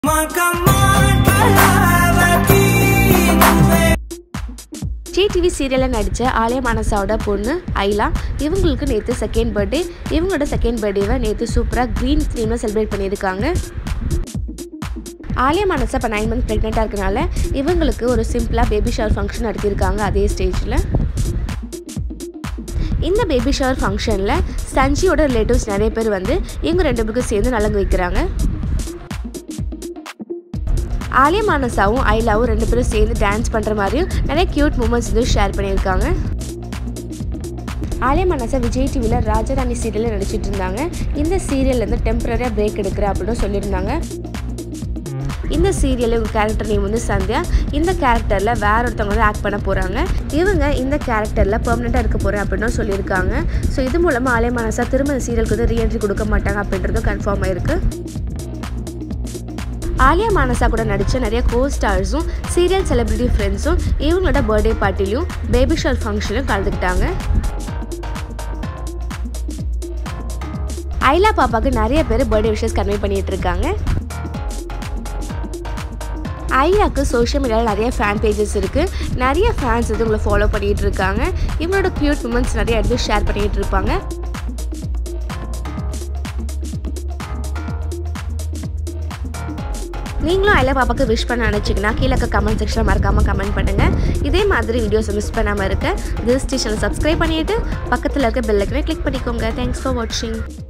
TV சீரியலில் நடித்த ஆலய மனசாவோட பொண்ணு ஐலா இவங்களுக்கு நேற்று செகண்ட் பர்த்டே இவங்களோட செகண்ட் பர்த்டேவை நேற்று சூப்பராக க்ரீன் தீமில் செலிப்ரேட் பண்ணியிருக்காங்க ஆலய மனசா இப்போ நைன் மந்த் ப்ரெக்னெண்ட்டாக இருக்கனால இவங்களுக்கு ஒரு சிம்பிளாக பேபி ஷவர் ஃபங்க்ஷன் நடத்தியிருக்காங்க அதே ஸ்டேஜில் இந்த பேபி ஷவர் ஃபங்க்ஷனில் சஞ்சியோட ரிலேட்டிவ்ஸ் நிறைய பேர் வந்து இவங்க ரெண்டு பேருக்கும் சேர்ந்து நலங்கு வைக்கிறாங்க ஆலியா மானசாவும் ஐலாவும் ரெண்டு பேரும் சேர்ந்து டான்ஸ் பண்ணுற மாதிரியும் நிறைய க்யூட் மூமெண்ட்ஸ் வந்து ஷேர் பண்ணியிருக்காங்க ஆலியா மனசா விஜய் டிவியில் ராஜராணி சீரியலில் நடிச்சிட்டு இருந்தாங்க இந்த சீரியல்லேருந்து டெம்பரரியாக பிரேக் எடுக்கிறேன் அப்படின்னு சொல்லியிருந்தாங்க இந்த சீரியலில் இவங்க கேரக்டர் நேம் வந்து சந்தியா இந்த கேரக்டரில் வேற ஒருத்தவங்க வந்து ஆக்ட் பண்ண போகிறாங்க இவங்க இந்த கேரக்டரில் பெர்மனெண்ட்டாக இருக்க போகிறேன் அப்படின்னு சொல்லியிருக்காங்க ஸோ இது மூலமாக ஆலய மனசா திரும்ப இந்த சீரியலுக்கு வந்து ரீஎன்ட்ரி கொடுக்க மாட்டாங்க அப்படின்றதும் கன்ஃபார்ம் ஆயிருக்கு ஆலியா மானசா கூட நடித்த நிறைய கோ ஸ்டார்ஸும் சீரியல் செலிபிரிட்டி ஃப்ரெண்ட்ஸும் இவங்களோட பர்த்டே பார்ட்டிலையும் பேபி ஷவர் ஃபங்க்ஷன்லையும் கலந்துக்கிட்டாங்க ஐலா பாப்பாவுக்கு நிறைய பேர் பர்த்டே விஷஸ் கன்வே பண்ணிட்டு இருக்காங்க ஐலாக்கு சோஷியல் மீடியாவில் நிறைய ஃபேன் பேஜஸ் இருக்குது நிறைய ஃபேன்ஸ் வந்து உங்களை ஃபாலோ பண்ணிகிட்டு இருக்காங்க இவங்களோட க்யூட் மூமெண்ட்ஸ் நிறைய எடுத்து ஷேர் பண்ணிகிட்டு இருப்பாங்க நீங்களும் ஐலா பாப்பாக்கு விஷ் பண்ண நினச்சிங்கன்னா கீழே கமெண்ட் செக்ஷனில் மறக்காமல் கமெண்ட் பண்ணுங்கள் இதே மாதிரி வீடியோஸை மிஸ் பண்ணாமல் இருக்க திஸ் ஸ்டேஷனை சப்ஸ்கிரைப் பண்ணிவிட்டு பக்கத்தில் இருக்க பெல்லைக்கனை கிளிக் பண்ணிக்கோங்க தேங்க்ஸ் ஃபார் வாட்சிங்